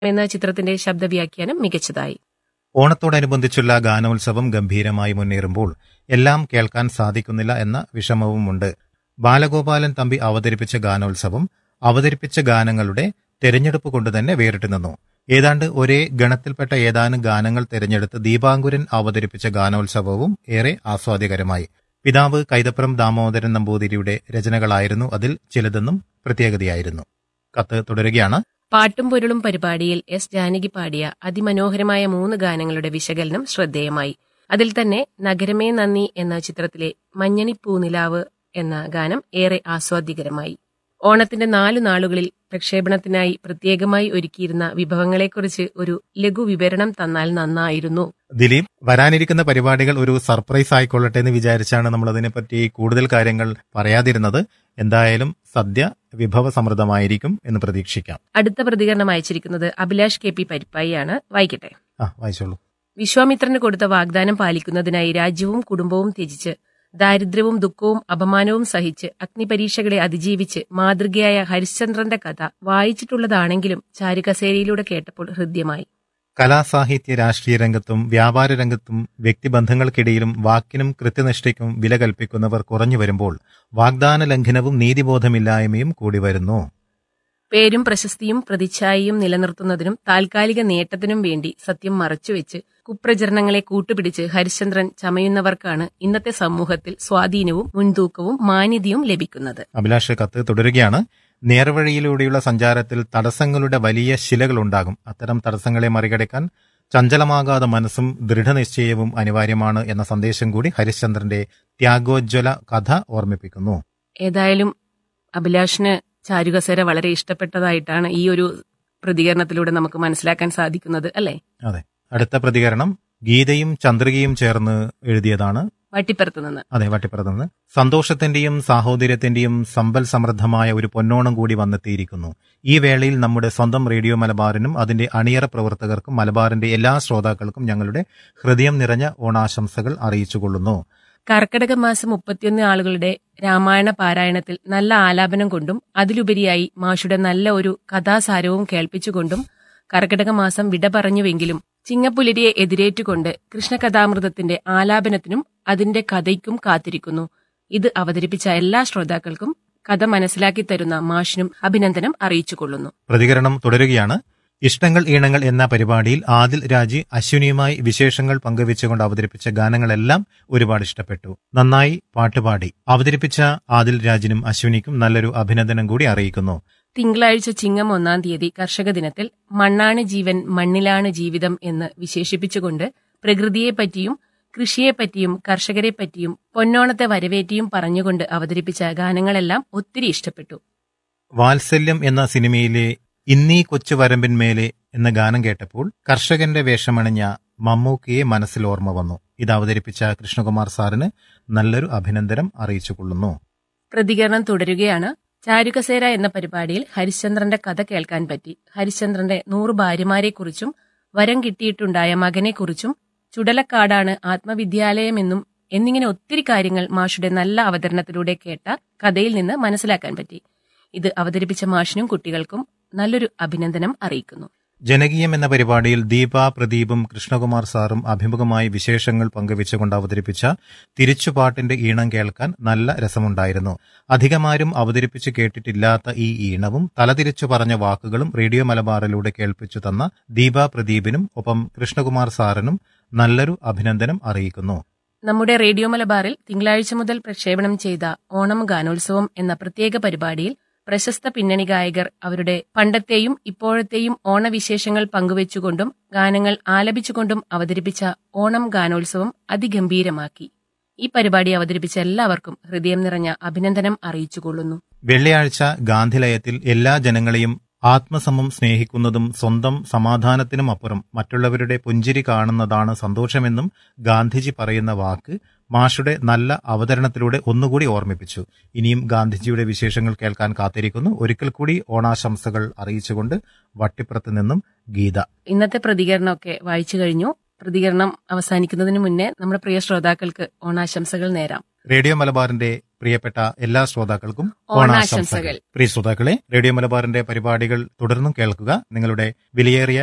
എന്ന ചിത്രത്തിന്റെ ശബ്ദവ്യാഖ്യാനം മികച്ചതായി ഓണത്തോടനുബന്ധിച്ചുള്ള ഗാനോത്സവം ഗംഭീരമായി മുന്നേറുമ്പോൾ എല്ലാം കേൾക്കാൻ സാധിക്കുന്നില്ല എന്ന വിഷമവുമുണ്ട് ബാലഗോപാലൻ തമ്പി അവതരിപ്പിച്ച ഗാനോത്സവം അവതരിപ്പിച്ച ഗാനങ്ങളുടെ തെരഞ്ഞെടുപ്പ് കൊണ്ട് തന്നെ വേറിട്ട് നിന്നു ഏതാണ്ട് ഒരേ ഗണത്തിൽപ്പെട്ട ഏതാനും ഗാനങ്ങൾ തെരഞ്ഞെടുത്ത് ദീപാങ്കുരൻ അവതരിപ്പിച്ച ഗാനോത്സവവും ഏറെ ആസ്വാദ്യകരമായി പിതാവ് കൈതപ്രം ദാമോദരൻ നമ്പൂതിരിയുടെ രചനകളായിരുന്നു അതിൽ ചിലതെന്നും പ്രത്യേകതയായിരുന്നു കത്ത് തുടരുകയാണ് പാട്ടും പൊരുളും പരിപാടിയിൽ എസ് ജാനകി പാടിയ അതിമനോഹരമായ മൂന്ന് ഗാനങ്ങളുടെ വിശകലനം ശ്രദ്ധേയമായി അതിൽ തന്നെ നഗരമേ നന്ദി എന്ന ചിത്രത്തിലെ മഞ്ഞണി പൂനിലാവ് എന്ന ഗാനം ഏറെ ആസ്വാദ്യകരമായി ഓണത്തിന്റെ നാലു നാളുകളിൽ പ്രക്ഷേപണത്തിനായി പ്രത്യേകമായി ഒരുക്കിയിരുന്ന വിഭവങ്ങളെക്കുറിച്ച് ഒരു ലഘു വിവരണം തന്നാൽ നന്നായിരുന്നു ദിലീപ് വരാനിരിക്കുന്ന പരിപാടികൾ ഒരു സർപ്രൈസ് ആയിക്കൊള്ളട്ടെ എന്ന് വിചാരിച്ചാണ് നമ്മൾ അതിനെപ്പറ്റി കൂടുതൽ കാര്യങ്ങൾ പറയാതിരുന്നത് എന്തായാലും സദ്യ വിഭവസമൃദ്ധമായിരിക്കും എന്ന് പ്രതീക്ഷിക്കാം അടുത്ത പ്രതികരണം അയച്ചിരിക്കുന്നത് അഭിലാഷ് കെ പി പരിപ്പായിയാണ് വായിക്കട്ടെ ആ വായിച്ചോളൂ വിശ്വാമിത്രന് കൊടുത്ത വാഗ്ദാനം പാലിക്കുന്നതിനായി രാജ്യവും കുടുംബവും ത്യജിച്ച് ദാരിദ്ര്യവും ദുഃഖവും അപമാനവും സഹിച്ച് അഗ്നിപരീക്ഷകളെ അതിജീവിച്ച് മാതൃകയായ ഹരിശ്ചന്ദ്രന്റെ കഥ വായിച്ചിട്ടുള്ളതാണെങ്കിലും ചാരുകസേരയിലൂടെ കേട്ടപ്പോൾ ഹൃദ്യമായി കലാസാഹിത്യ രാഷ്ട്രീയ രംഗത്തും വ്യാപാര രംഗത്തും വ്യക്തിബന്ധങ്ങൾക്കിടയിലും വാക്കിനും കൃത്യനിഷ്ഠയ്ക്കും വില കൽപ്പിക്കുന്നവർ കുറഞ്ഞു വരുമ്പോൾ വാഗ്ദാന ലംഘനവും നീതിബോധമില്ലായ്മയും കൂടി വരുന്നു പേരും പ്രശസ്തിയും പ്രതിച്ഛായയും നിലനിർത്തുന്നതിനും താൽക്കാലിക നേട്ടത്തിനും വേണ്ടി സത്യം മറച്ചുവെച്ച് കുപ്രചരണങ്ങളെ കൂട്ടുപിടിച്ച് ഹരിശ്ചന്ദ്രൻ ചമയുന്നവർക്കാണ് ഇന്നത്തെ സമൂഹത്തിൽ സ്വാധീനവും മുൻതൂക്കവും മാന്യതയും ലഭിക്കുന്നത് അഭിലാഷ് കത്ത് തുടരുകയാണ് നേർവഴിയിലൂടെയുള്ള സഞ്ചാരത്തിൽ തടസ്സങ്ങളുടെ വലിയ ശിലകളുണ്ടാകും അത്തരം തടസ്സങ്ങളെ മറികടക്കാൻ ചഞ്ചലമാകാതെ മനസ്സും ദൃഢനിശ്ചയവും അനിവാര്യമാണ് എന്ന സന്ദേശം കൂടി ഹരിശ്ചന്ദ്രന്റെ ത്യാഗോജ്വല കഥ ഓർമ്മിപ്പിക്കുന്നു ഏതായാലും അഭിലാഷിന് ചാരുകസേര വളരെ ഇഷ്ടപ്പെട്ടതായിട്ടാണ് ഈ ഒരു പ്രതികരണത്തിലൂടെ നമുക്ക് മനസ്സിലാക്കാൻ സാധിക്കുന്നത് അല്ലെ അതെ അടുത്ത പ്രതികരണം ഗീതയും ചന്ദ്രികയും ചേർന്ന് എഴുതിയതാണ് വട്ടിപ്പുറത്ത് നിന്ന് അതെ വട്ടിപ്പുറത്തുനിന്ന് സന്തോഷത്തിന്റെയും സാഹോദര്യത്തിന്റെയും സമ്പൽ സമൃദ്ധമായ ഒരു പൊന്നോണം കൂടി വന്നെത്തിയിരിക്കുന്നു ഈ വേളയിൽ നമ്മുടെ സ്വന്തം റേഡിയോ മലബാറിനും അതിന്റെ അണിയറ പ്രവർത്തകർക്കും മലബാറിന്റെ എല്ലാ ശ്രോതാക്കൾക്കും ഞങ്ങളുടെ ഹൃദയം നിറഞ്ഞ ഓണാശംസകൾ അറിയിച്ചുകൊള്ളുന്നു കർക്കടക മാസം മുപ്പത്തിയൊന്ന് ആളുകളുടെ രാമായണ പാരായണത്തിൽ നല്ല ആലാപനം കൊണ്ടും അതിലുപരിയായി മാഷുടെ നല്ല ഒരു കഥാസാരവും കേൾപ്പിച്ചുകൊണ്ടും കർക്കടക മാസം വിട പറഞ്ഞുവെങ്കിലും ചിങ്ങപ്പുലരിയെ എതിരേറ്റുകൊണ്ട് കൃഷ്ണകഥാമൃതത്തിന്റെ ആലാപനത്തിനും അതിന്റെ കഥയ്ക്കും കാത്തിരിക്കുന്നു ഇത് അവതരിപ്പിച്ച എല്ലാ ശ്രോതാക്കൾക്കും കഥ മനസ്സിലാക്കി തരുന്ന മാഷിനും അഭിനന്ദനം അറിയിച്ചുകൊള്ളുന്നു പ്രതികരണം തുടരുകയാണ് ഇഷ്ടങ്ങൾ ഈണങ്ങൾ എന്ന പരിപാടിയിൽ ആദിൽ രാജി അശ്വിനിയുമായി വിശേഷങ്ങൾ പങ്കുവെച്ചുകൊണ്ട് അവതരിപ്പിച്ച ഗാനങ്ങളെല്ലാം ഒരുപാട് ഇഷ്ടപ്പെട്ടു നന്നായി പാട്ടുപാടി അവതരിപ്പിച്ച ആദിൽ രാജിനും അശ്വിനിക്കും നല്ലൊരു അഭിനന്ദനം കൂടി അറിയിക്കുന്നു തിങ്കളാഴ്ച ചിങ്ങം ഒന്നാം തീയതി കർഷക ദിനത്തിൽ മണ്ണാണ് ജീവൻ മണ്ണിലാണ് ജീവിതം എന്ന് വിശേഷിപ്പിച്ചുകൊണ്ട് പ്രകൃതിയെപ്പറ്റിയും കൃഷിയെപ്പറ്റിയും കർഷകരെപ്പറ്റിയും പൊന്നോണത്തെ വരവേറ്റിയും പറഞ്ഞുകൊണ്ട് അവതരിപ്പിച്ച ഗാനങ്ങളെല്ലാം ഒത്തിരി ഇഷ്ടപ്പെട്ടു വാത്സല്യം എന്ന സിനിമയിലെ ഇന്നീ കൊച്ചു വരമ്പിന്മേലെ എന്ന ഗാനം കേട്ടപ്പോൾ കർഷകന്റെ വേഷമണിഞ്ഞ മമ്മൂക്കിയെ മനസ്സിൽ ഓർമ്മ വന്നു ഇത് അവതരിപ്പിച്ച കൃഷ്ണകുമാർ സാറിന് നല്ലൊരു അഭിനന്ദനം അറിയിച്ചുകൊള്ളുന്നു പ്രതികരണം തുടരുകയാണ് ചാരുകസേര എന്ന പരിപാടിയിൽ ഹരിശ്ചന്ദ്രന്റെ കഥ കേൾക്കാൻ പറ്റി ഹരിശ്ചന്ദ്രന്റെ നൂറ് ഭാര്യമാരെക്കുറിച്ചും വരം കിട്ടിയിട്ടുണ്ടായ മകനെക്കുറിച്ചും ചുടലക്കാടാണ് ആത്മവിദ്യാലയമെന്നും എന്നിങ്ങനെ ഒത്തിരി കാര്യങ്ങൾ മാഷുടെ നല്ല അവതരണത്തിലൂടെ കേട്ട കഥയിൽ നിന്ന് മനസ്സിലാക്കാൻ പറ്റി ഇത് അവതരിപ്പിച്ച മാഷിനും കുട്ടികൾക്കും നല്ലൊരു അഭിനന്ദനം അറിയിക്കുന്നു ജനകീയം എന്ന പരിപാടിയിൽ ദീപ പ്രദീപും കൃഷ്ണകുമാർ സാറും അഭിമുഖമായി വിശേഷങ്ങൾ പങ്കുവെച്ചുകൊണ്ട് അവതരിപ്പിച്ച തിരിച്ചുപാട്ടിന്റെ ഈണം കേൾക്കാൻ നല്ല രസമുണ്ടായിരുന്നു അധികമാരും അവതരിപ്പിച്ച് കേട്ടിട്ടില്ലാത്ത ഈ ഈണവും തലതിരിച്ചു പറഞ്ഞ വാക്കുകളും റേഡിയോ മലബാറിലൂടെ കേൾപ്പിച്ചു തന്ന ദീപ പ്രദീപിനും ഒപ്പം കൃഷ്ണകുമാർ സാറിനും നല്ലൊരു അഭിനന്ദനം അറിയിക്കുന്നു നമ്മുടെ റേഡിയോ മലബാറിൽ തിങ്കളാഴ്ച മുതൽ പ്രക്ഷേപണം ചെയ്ത ഓണം ഗാനോത്സവം എന്ന പ്രത്യേക പരിപാടിയിൽ പ്രശസ്ത പിന്നണി ഗായകർ അവരുടെ പണ്ടത്തെയും ഇപ്പോഴത്തെയും ഓണവിശേഷങ്ങൾ പങ്കുവച്ചുകൊണ്ടും ഗാനങ്ങൾ ആലപിച്ചുകൊണ്ടും അവതരിപ്പിച്ച ഓണം ഗാനോത്സവം അതിഗംഭീരമാക്കി ഈ പരിപാടി അവതരിപ്പിച്ച എല്ലാവർക്കും ഹൃദയം നിറഞ്ഞ അഭിനന്ദനം അറിയിച്ചുകൊള്ളുന്നു വെള്ളിയാഴ്ച ഗാന്ധിലയത്തിൽ എല്ലാ ജനങ്ങളെയും ആത്മസമം സ്നേഹിക്കുന്നതും സ്വന്തം സമാധാനത്തിനും അപ്പുറം മറ്റുള്ളവരുടെ പുഞ്ചിരി കാണുന്നതാണ് സന്തോഷമെന്നും ഗാന്ധിജി പറയുന്ന വാക്ക് മാഷുടെ നല്ല അവതരണത്തിലൂടെ ഒന്നുകൂടി ഓർമ്മിപ്പിച്ചു ഇനിയും ഗാന്ധിജിയുടെ വിശേഷങ്ങൾ കേൾക്കാൻ കാത്തിരിക്കുന്നു ഒരിക്കൽ കൂടി ഓണാശംസകൾ അറിയിച്ചുകൊണ്ട് വട്ടിപ്പുറത്ത് നിന്നും ഗീത ഇന്നത്തെ പ്രതികരണമൊക്കെ വായിച്ചു കഴിഞ്ഞു പ്രതികരണം അവസാനിക്കുന്നതിന് മുന്നേ നമ്മുടെ പ്രിയ ശ്രോതാക്കൾക്ക് ഓണാശംസകൾ നേരാം റേഡിയോ മലബാറിന്റെ പ്രിയപ്പെട്ട എല്ലാ ശ്രോതാക്കൾക്കും ഓണാശംസകൾ. പ്രിയ ശ്രോതാക്കളെ റേഡിയോ മലബാറിന്റെ പരിപാടികൾ തുടർന്നും കേൾക്കുക നിങ്ങളുടെ വിലയേറിയ